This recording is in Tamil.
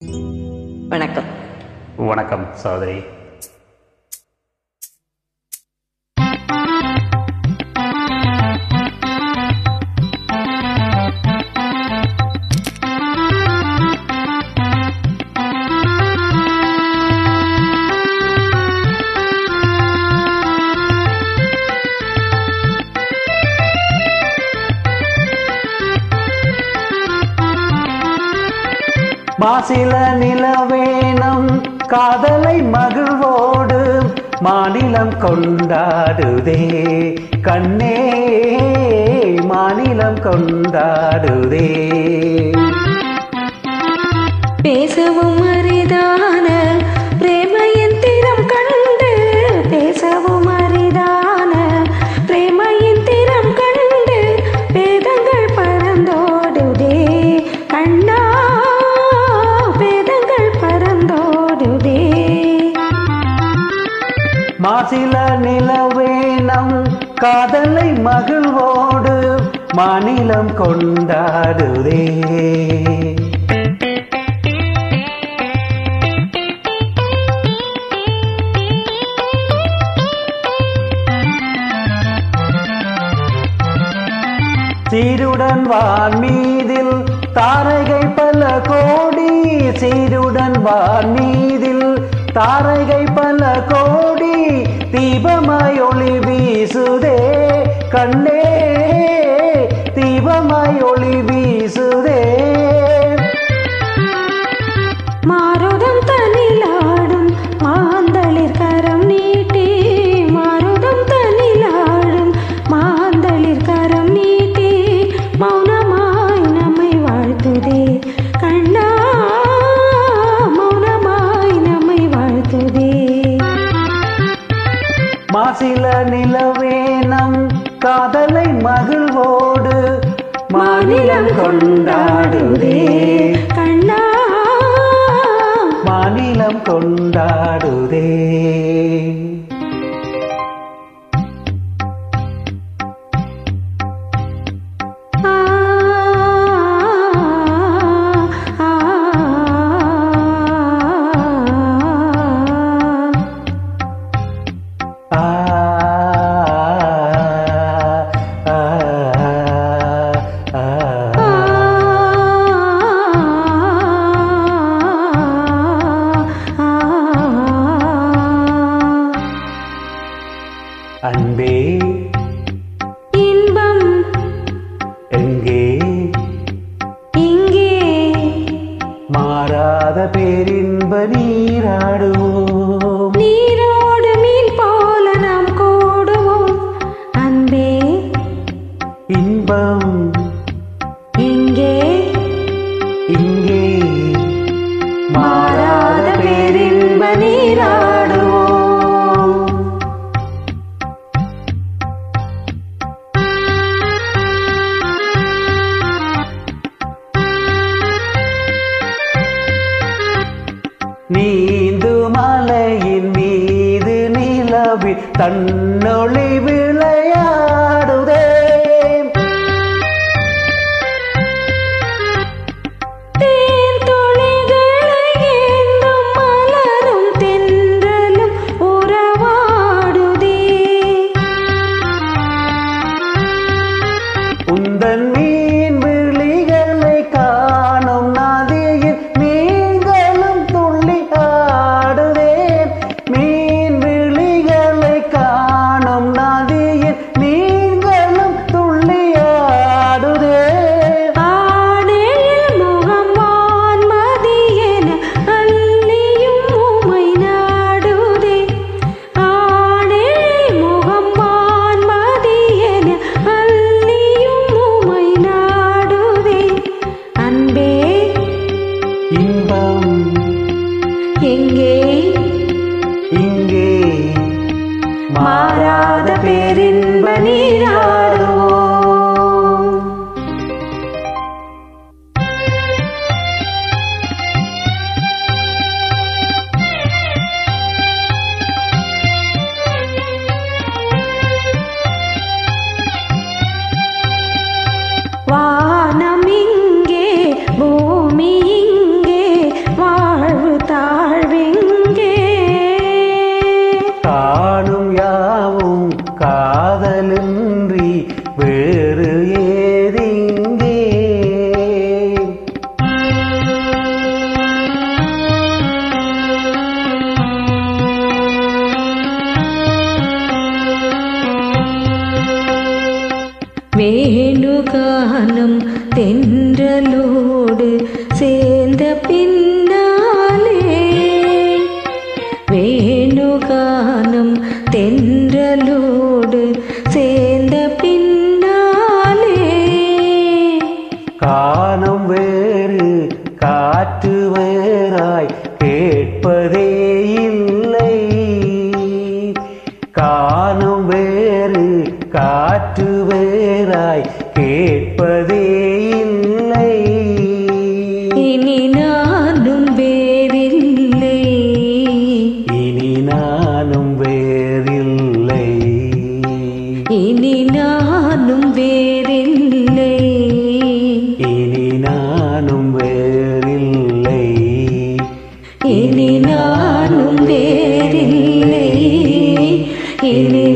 வணக்கம் வணக்கம் சகோதரி மாசில நிலவேனம் காதலை மகிழ்வோடு மாநிலம் கொண்டாடுதே கண்ணே மாநிலம் கொண்டாடுதே பேசவும் அரிதான பிரேமையின் திறம் கண்டு பேசவும் அரிதான பிரேமையின் திறம் கண்டு வேதங்கள் பறந்தோடுதே கண்ணா வேதங்கள் பறந்தோடுதே மாசில நிலவேனம் காதலை மகிழ்வோடு மாநிலம் கொண்டாடுதே சீருடன் வான் மீதில் தாரகை பல கோடி சீருடன் வான் மீதில் தாரகை பல கோடி தீபமாய் ஒளி வீசுதே கண்ணே தீபமாய் ஒளி வீசுதே மாருதம் தனிலாடும் மாந்தளிர் கரம் நீட்டி மாருதம் தனிலாடும் மாந்தளிர் கரம் நீட்டி மௌனமாய் நம்மை வாழ்த்துதே கண்ணா மௌனமாய் நம்மை வாழ்த்துதே மாசில நிலவேனம் காதலை மகிழ்வோடு மாநிலம் கொண்டாடுதே கண்ணா மாநிலம் கொண்டாடுதே ஆ ஆ ஆ ஆ ஆ அன்பே இன்பம் எங்கே இங்கே மாறாத பேரின்ப நீராடுவோம் நீரோடு மீன் போல நாம் கூடுவோம் அன்பே இன்பம் இங்கே இங்கே மாறாத பேரின்ப நீராடுவோம் நீந்து மலையின் மீது நிலவி தன்னொளி விளையாடுதே தேன் துளிகளை ஏந்தும் மலரும் தென்றலும் உறவாடுதே உந்தன் மீன் விழிகளை காணும் நதியில் நீங்களும் துள்ளி ஆடுதே மீன் விழிகளை காணும் நதியில் நீங்களும் துள்ளி ஆடுதே ஆடேல் முகம் வான்மதியென அள்ளியும் உமை நாடுதே ஆடேல் முகம் வான்மதியென அள்ளியும் உமை நாடுதே அன்பே இன்பம் எங்கே இங்கே மாறாத பேரின்ப நீராடுவோம் வானம் இங்கே பூமி இங்கே வா காணும் தென்றலோடு சேர்ந்த பின்னாலே காணம் வேறு காற்று வேறாய் கேட்பதே இல்லை காணம் வேறு காற்று வேறாய் கேட்பதே இல்லை இனி நானும் வேறில்லை இனி நானும் வேறில்லை இனி நானும் வேறில்லை இனி நானும் வேறில்லை இனி நானும் வேறில்லை இனி